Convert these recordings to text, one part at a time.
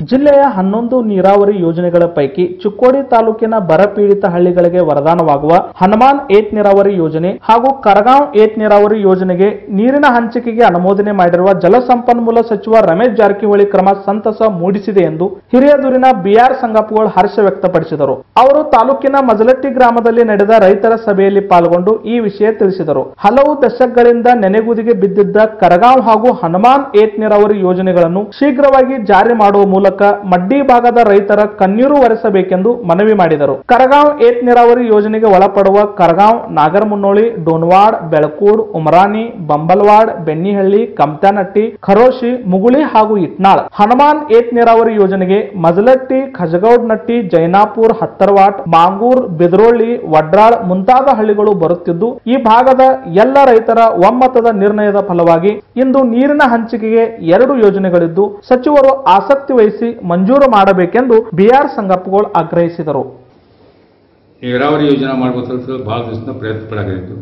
ಜಿಲ್ಲೆಯ ಹನ್ನೊಂದು ನೀರಾವರಿ ಯೋಜನೆಗಳ ಪೈಕಿ ಚಿಕ್ಕೋಡಿ ತಾಲೂಕಿನ ಬರಪೀಡಿತ ಹಳ್ಳಿಗಳಿಗೆ ವರದಾನವಾಗುವ ಹನುಮಾನ್ ಏತ್ ನೀರಾವರಿ ಯೋಜನೆ ಹಾಗೂ ಕರಗಾಂವ್ ಏತ್ ನೀರಾವರಿ ಯೋಜನೆಗೆ ನೀರಿನ ಹಂಚಿಕೆಗೆ ಅನುಮೋದನೆ ಮಾಡಿರುವ ಜಲಸಂಪನ್ಮೂಲ ಸಚಿವ ರಮೇಶ್ ಜಾರಕಿಹೊಳಿ ಕ್ರಮ ಸಂತಸ ಮೂಡಿಸಿದೆ ಎಂದು ಹಿರಿಯದೂರಿನ ಬಿಆರ್ ಸಂಗಪ್ಪಗಳು ಹರ್ಷ ವ್ಯಕ್ತಪಡಿಸಿದರು ಅವರು ತಾಲೂಕಿನ ಮಜಲಟ್ಟಿ ಗ್ರಾಮದಲ್ಲಿ ನಡೆದ ರೈತರ ಸಭೆಯಲ್ಲಿ ಪಾಲ್ಗೊಂಡು ಈ ವಿಷಯ ತಿಳಿಸಿದರು ಹಲವು ದಶಕಗಳಿಂದ ನೆನೆಗುದಿಗೆ ಬಿದ್ದಿದ್ದ ಕರಗಾಂವ್ ಹಾಗೂ ಹನುಮಾನ್ ಏತ್ ನೀರಾವರಿ ಯೋಜನೆಗಳನ್ನು ಶೀಘ್ರವಾಗಿ ಜಾರಿ ಮಾಡುವ ಮೂಲಕ ಮಡ್ಡಿ ಭಾಗದ ರೈತರ ಕಣ್ಣೀರು ಒರೆಸಬೇಕೆಂದು ಮನವಿ ಮಾಡಿದರು ಕರಗಾಂವ್ ಏತ್ ನೀರಾವರಿ ಯೋಜನೆಗೆ ಒಳಪಡುವ ಕರಗಾಂವ್ ನಾಗರಮುನ್ನೋಳಿ ಡೋನ್ವಾಡ್ ಬೆಳಕೂಡ್ ಉಮರಾನಿ ಬಂಬಲ್ವಾಡ್ ಬೆನ್ನಿಹಳ್ಳಿ ಕಮ್ತಾನಟ್ಟಿ ಖರೋಶಿ ಮುಗುಳಿ ಹಾಗೂ ಇಟ್ನಾಳ್ ಹನುಮಾನ್ ಏತ್ ನೀರಾವರಿ ಯೋಜನೆಗೆ ಮಜಲಟ್ಟಿ ಖಜಗೌಡ್ನಟ್ಟಿ ಜೈನಾಪುರ್ ಹತ್ತರವಾಟ್ ಮಾಂಗೂರ್ ಬಿದ್ರೋಳಿ ವಡ್ರಾಳ್ ಮುಂತಾದ ಹಳ್ಳಿಗಳು ಬರುತ್ತಿದ್ದು ಈ ಭಾಗದ ಎಲ್ಲ ರೈತರ ಒಮ್ಮತದ ನಿರ್ಣಯದ ಫಲವಾಗಿ ಇಂದು ನೀರಿನ ಹಂಚಿಕೆಗೆ ಎರಡು ಯೋಜನೆಗಳಿದ್ದು ಸಚಿವರು ಆಸಕ್ತಿ ವಹಿಸಿ ಮಂಜೂರು ಮಾಡಬೇಕೆಂದು ಬಿಆರ್ ಸಂಗಪ್ಪಗಳು ಆಗ್ರಹಿಸಿದರು ನೀರಾವರಿ ಯೋಜನೆ ಮಾಡ್ಬೇಕಂತ ಭಾಳ ದಿವಸದಿಂದ ಪ್ರಯತ್ನ ಪಡಾಗಿತ್ತು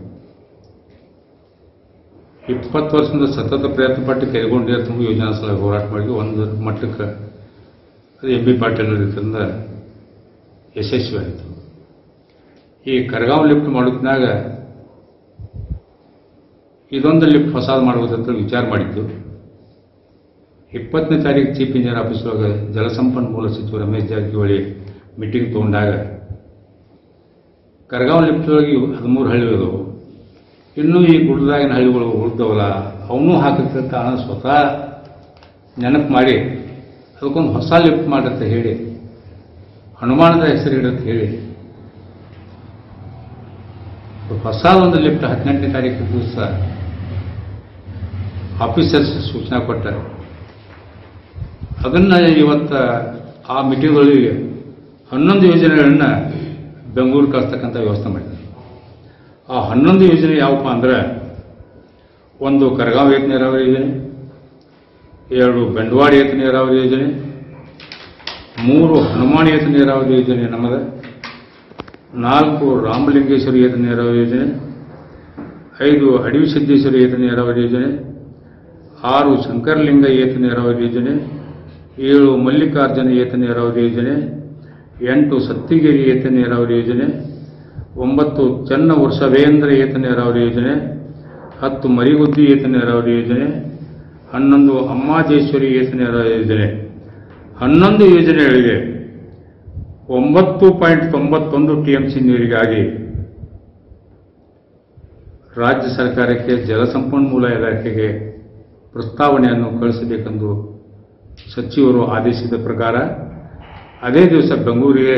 ಇಪ್ಪತ್ತು ವರ್ಷದಿಂದ ಸತತ ಪ್ರಯತ್ನ ಪಟ್ಟು ಕೈಗೊಂಡಿರೋ ತುಂಬ ಯೋಜನಾ ಸಲ ಹೋರಾಟ ಮಾಡಿ ಒಂದು ಮಟ್ಟಕ್ಕೆ ಅದು ಎಂ ಬಿ ಪಾಟೀಲ್ ಇದರಿಂದ ಯಶಸ್ವಿ ಆಯಿತು ಈ ಕರಗಾಂವ್ ಲಿಫ್ಟ್ ಮಾಡೋದ್ನಾಗ ಇದೊಂದು ಲಿಫ್ಟ್ ಹೊಸಾದು ಮಾಡ್ಬೋದಂತ ವಿಚಾರ ಮಾಡಿದ್ದು ಇಪ್ಪತ್ತನೇ ತಾರೀಕು ಚೀಫ್ ಇಂಜಿನಿಯರ್ ಆಫೀಸ್ ಒಳಗೆ ಜಲಸಂಪನ್ಮೂಲ ಸಚಿವ ರಮೇಶ್ ಜಾರಕಿಹೊಳಿ ಮೀಟಿಂಗ್ ತೊಗೊಂಡಾಗ ಕರಗಾಂವ್ ಲಿಫ್ಟ್ ಒಳಗೆ ಇವು ಹದಿಮೂರು ಹಳ್ಳಿ ಅದಾವು ಇನ್ನೂ ಈ ಗುಡ್ಡದಾಗಿನ ಹಳ್ಳಿಗಳು ಉಳಿದವಲ್ಲ ಅವನ್ನೂ ಹಾಕಕ್ಕೆ ತಾನು ಸ್ವತಃ ನೆನಪು ಮಾಡಿ ಅದಕ್ಕೊಂದು ಹೊಸ ಲಿಫ್ಟ್ ಮಾಡಂತ ಹೇಳಿ ಹನುಮಾನದ ಹೆಸರು ಇಡಂತ ಹೇಳಿ ಹೊಸ ಒಂದು ಲಿಫ್ಟ್ ಹದಿನೆಂಟನೇ ತಾರೀಕು ದಿವಸ ಆಫೀಸರ್ಸ್ ಸೂಚನೆ ಕೊಟ್ಟಾರೆ ಅದನ್ನು ಇವತ್ತು ಆ ಮೀಟಿಂಗ್ಗಳಿಗೆ ಹನ್ನೊಂದು ಯೋಜನೆಗಳನ್ನ ಬೆಂಗಳೂರು ಕಳಿಸ್ತಕ್ಕಂಥ ವ್ಯವಸ್ಥೆ ಮಾಡಿದ್ದಾರೆ ಆ ಹನ್ನೊಂದು ಯೋಜನೆ ಯಾವಪ್ಪ ಅಂದ್ರೆ ಒಂದು ಕರಗಾಂವ್ ಏತ ನೀರಾವರಿ ಯೋಜನೆ ಎರಡು ಬೆಂಡವಾಡ ಏತ ನೀರಾವರಿ ಯೋಜನೆ ಮೂರು ಹನುಮಾನ್ ಏತ ನೀರಾವರಿ ಯೋಜನೆ ನಮ್ಮದ ನಾಲ್ಕು ರಾಮಲಿಂಗೇಶ್ವರಿ ಏತ ನೀರಾವರಿ ಯೋಜನೆ ಐದು ಅಡವಿ ಸಿದ್ದೇಶ್ವರಿ ಏತ ನೀರಾವರಿ ಯೋಜನೆ ಆರು ಶಂಕರಲಿಂಗ ಏತ ನೀರಾವರಿ ಯೋಜನೆ ಏಳು ಮಲ್ಲಿಕಾರ್ಜುನ ಏತ ನೀರಾವರಿ ಯೋಜನೆ ಎಂಟು ಸತ್ತಿಗಿರಿ ಏತ ನೀರಾವರಿ ಯೋಜನೆ ಒಂಬತ್ತು ಚನ್ನ ವೃಷಭೇಂದ್ರ ಏತ ನೀರಾವರಿ ಯೋಜನೆ ಹತ್ತು ಮರಿಗುದ್ದಿ ಏತ ನೀರಾವರಿ ಯೋಜನೆ ಹನ್ನೊಂದು ಅಮ್ಮಾಜೇಶ್ವರಿ ಏತ ನೀರಾವರಿ ಯೋಜನೆ ಹನ್ನೊಂದು ಯೋಜನೆಗಳಿಗೆ ಒಂಬತ್ತು ಪಾಯಿಂಟ್ ತೊಂಬತ್ತೊಂದು ಟಿ ಎಂ ಸಿ ನೀರಿಗಾಗಿ ರಾಜ್ಯ ಸರ್ಕಾರಕ್ಕೆ ಜಲಸಂಪನ್ಮೂಲ ಇಲಾಖೆಗೆ ಪ್ರಸ್ತಾವನೆಯನ್ನು ಕಳಿಸಬೇಕೆಂದು ಸಚಿವರು ಆದೇಶಿಸಿದ ಪ್ರಕಾರ ಅದೇ ದಿವಸ ಬೆಂಗಳೂರಿಗೆ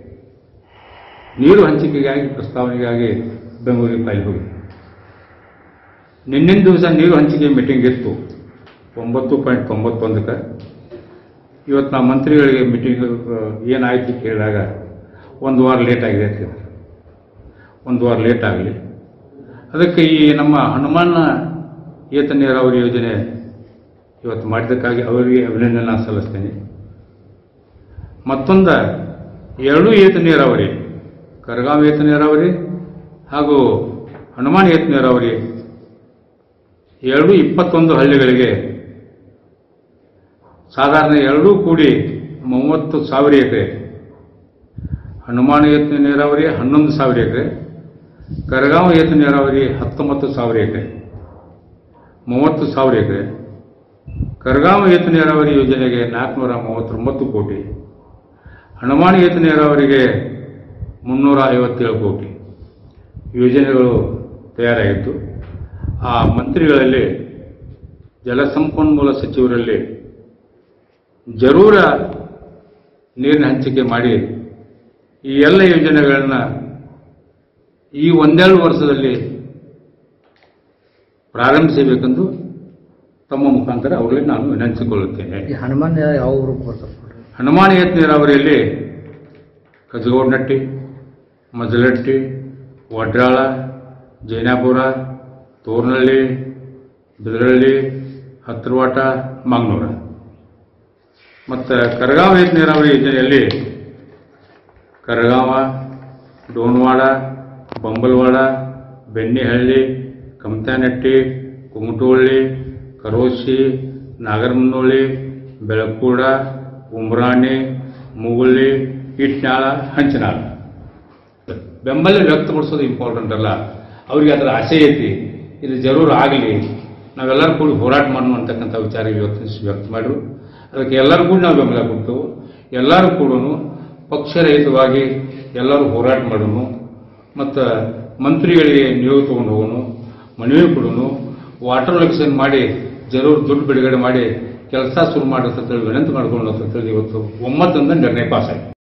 ನೀರು ಹಂಚಿಕೆಗಾಗಿ ಪ್ರಸ್ತಾವನೆಗಾಗಿ ಬೆಂಗಳೂರಿಗೆ ಫೈಲ್ ಹೋಗಿ ನಿನ್ನಿನ ದಿವಸ ನೀರು ಹಂಚಿಕೆ ಮೀಟಿಂಗ್ ಇತ್ತು ಒಂಬತ್ತು ಪಾಯಿಂಟ್ ತೊಂಬತ್ತೊಂದಕ್ಕೆ ಇವತ್ತು ನಾವು ಮಂತ್ರಿಗಳಿಗೆ ಮೀಟಿಂಗ್ ಏನಾಯ್ತು ಕೇಳಿದಾಗ ಒಂದು ವಾರ ಲೇಟ್ ಆಗಿದೆ ಅಂತ ಹೇಳಿದ್ರು. ಒಂದು ವಾರ ಲೇಟ್ ಆಗಲಿ ಅದಕ್ಕೆ ಈ ನಮ್ಮ ಹನುಮಾನ ಏತ ನೀರಾವರಿ ಯೋಜನೆ ಇವತ್ತು ಮಾಡಿದ್ದಕ್ಕಾಗಿ ಅವರಿಗೆ ಅಭಿನಂದನೆ ನಾನು ಸಲ್ಲಿಸ್ತೇನೆ ಮತ್ತೊಂದು ಎರಡೂ ಏತ ನೀರಾವರಿ ಕರಗಾಂವ್ ಏತ ನೀರಾವರಿ ಹಾಗೂ ಹನುಮಾನ್ ಏತ ನೀರಾವರಿ ಎರಡು ಇಪ್ಪತ್ತೊಂದು ಹಳ್ಳಿಗಳಿಗೆ ಸಾಧಾರಣ ಎರಡೂ ಕೂಡಿ ಮೂವತ್ತು ಸಾವಿರ ಎಕರೆ ಹನುಮಾನ ಏತ ನೀರಾವರಿ ಹನ್ನೊಂದು ಸಾವಿರ ಎಕರೆ ಕರಗಾಂವ್ ಏತ ನೀರಾವರಿ ಹತ್ತೊಂಬತ್ತು ಸಾವಿರ ಎಕರೆ ಮೂವತ್ತು ಸಾವಿರ ಎಕರೆ ಕರಗಾಂವ್ ಏತ ನೀರಾವರಿ ಯೋಜನೆಗೆ ನಾಲ್ಕುನೂರ ಮೂವತ್ತೊಂಬತ್ತು ಕೋಟಿ ಹನುಮಾನ ಏತ ನೀರಾವರಿಗೆ ಮುನ್ನೂರ ಐವತ್ತೇಳು ಕೋಟಿ ಯೋಜನೆಗಳು ತಯಾರಾಗಿತ್ತು ಆ ಮಂತ್ರಿಗಳಲ್ಲಿ ಜಲಸಂಪನ್ಮೂಲ ಸಚಿವರಲ್ಲಿ ಜರೂರ ನೀರಿನ ಹಂಚಿಕೆ ಮಾಡಿ ಈ ಎಲ್ಲ ಯೋಜನೆಗಳನ್ನ ಈ ಒಂದೆರಡು ವರ್ಷದಲ್ಲಿ ಪ್ರಾರಂಭಿಸಬೇಕೆಂದು ತಮ್ಮ ಮುಖಾಂತರ ಅವರಲ್ಲಿ ನಾನು ವಿನಂತಿಸಿಕೊಳ್ಳುತ್ತೇನೆ ಈ ಹನುಮಾನ್ ಯಾವ ಊರಿಗೆ ಬರ್ತಾರೆ ನೋಡ್ರಿ ಹನುಮಾನ ಏತ ನೀರಾವರಿಯಲ್ಲಿ ಕಜಗೋಡ್ನಟ್ಟಿ ಮಜಲಟ್ಟಿ ವಡ್ರಾಳ ಜೈನಾಪುರ ತೋರ್ನಹಳ್ಳಿ ಬಿದರಳ್ಳಿ ಹತ್ತಿರವಾಟ ಮಾಗ್ನೂರ ಮತ್ತು ಕರಗಾಂವ ಏತ ನೀರಾವರಿ ಯೋಜನೆಯಲ್ಲಿ ಕರಗಾಂವ ಡೋನ್ವಾಡ ಬಂಬಲ್ವಾಡ ಬೆಣ್ಣಿಹಳ್ಳಿ ಕಮತಾನಟ್ಟಿ ಕುಮಟೋಳ್ಳಿ ಕರೋಶಿ ನಾಗರಮನೋಳಿ ಬೆಳಕೂಡ ಉಮ್ರಾಣಿ ಮುಗುಳಿ ಇಟ್ನಾಳ ಹಂಚನಾಳ ಬೆಂಬಲ ವ್ಯಕ್ತಪಡಿಸೋದು ಇಂಪಾರ್ಟೆಂಟ್ ಅಲ್ಲ ಅವ್ರಿಗೆ ಅದರ ಆಸೆ ಐತಿ ಇದು ಜರೂರು ಆಗಲಿ ನಾವೆಲ್ಲರೂ ಕೂಡಿ ಹೋರಾಟ ಮಾಡೋಣ ಅಂತಕ್ಕಂಥ ವಿಚಾರ ವ್ಯಕ್ತ ವ್ಯಕ್ತ ಮಾಡಿರು ಅದಕ್ಕೆ ಎಲ್ಲರೂ ಕೂಡ ನಾವು ಬೆಂಬಲ ಕೊಟ್ಟು ಎಲ್ಲರೂ ಕೂಡ ಪಕ್ಷರಹಿತವಾಗಿ ಎಲ್ಲರೂ ಹೋರಾಟ ಮಾಡೋಣ ಮತ್ತು ಮಂತ್ರಿಗಳಿಗೆ ನಿಯೋಗ ತೊಗೊಂಡು ಹೋಗೋಣ ಮನವಿ ಕೊಡೋಣ ವಾಟರ್ ಎಲೆಕ್ಷನ್ ಮಾಡಿ ಜರೂರು ದುಡ್ಡು ಬಿಡುಗಡೆ ಮಾಡಿ ಕೆಲಸ ಶುರು ಮಾಡೋದು ಅಂತೇಳಿ ವಿನಂತಿ ಮಾಡ್ಕೊಂಡು ಅಂತೇಳಿ ಇವತ್ತು ಒಮ್ಮತದಿಂದ ನಿರ್ಣಯ ಪಾಸ್ ಆಗಿದೆ